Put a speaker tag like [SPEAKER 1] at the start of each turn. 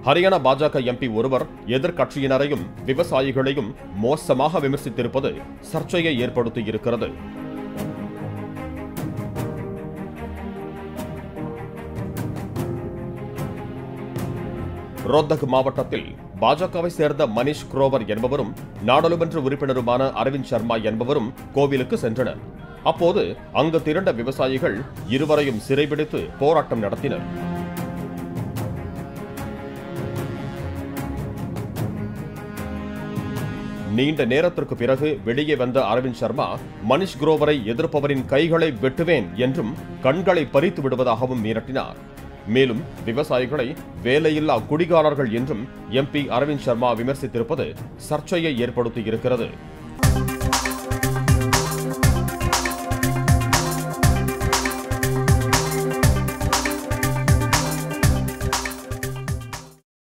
[SPEAKER 1] ஹரியானா பாஜக எம்பி ஒருவர் எதிர்க்கட்சியினரையும் விவசாயிகளையும் மோசமாக விமர்சித்திருப்பது சர்ச்சையை ஏற்படுத்தியிருக்கிறது ரோத்தக் மாவட்டத்தில் பாஜகவை சேர்ந்த மனிஷ் குரோவர் என்பவரும் நாடாளுமன்ற உறுப்பினருமான அரவிந்த் சர்மா என்பவரும் கோவிலுக்கு சென்றனர் அப்போது அங்கு திரண்ட விவசாயிகள் இருவரையும் சிறைபிடித்து போராட்டம் நடத்தினர் நீண்ட நேரத்திற்கு பிறகு வெளியே வந்த அரவிந்த் சர்மா மனிஷ் குரோவரை எதிர்ப்பவரின் கைகளை வெட்டுவேன் என்றும் கண்களை பறித்து விடுவதாகவும் மிரட்டினார் மேலும் விவசாயிகளை வேலையில்லா குடிகாரர்கள் என்றும் எம்பி அரவிந்த் சர்மா விமர்சித்திருப்பது சர்ச்சையை ஏற்படுத்தியிருக்கிறது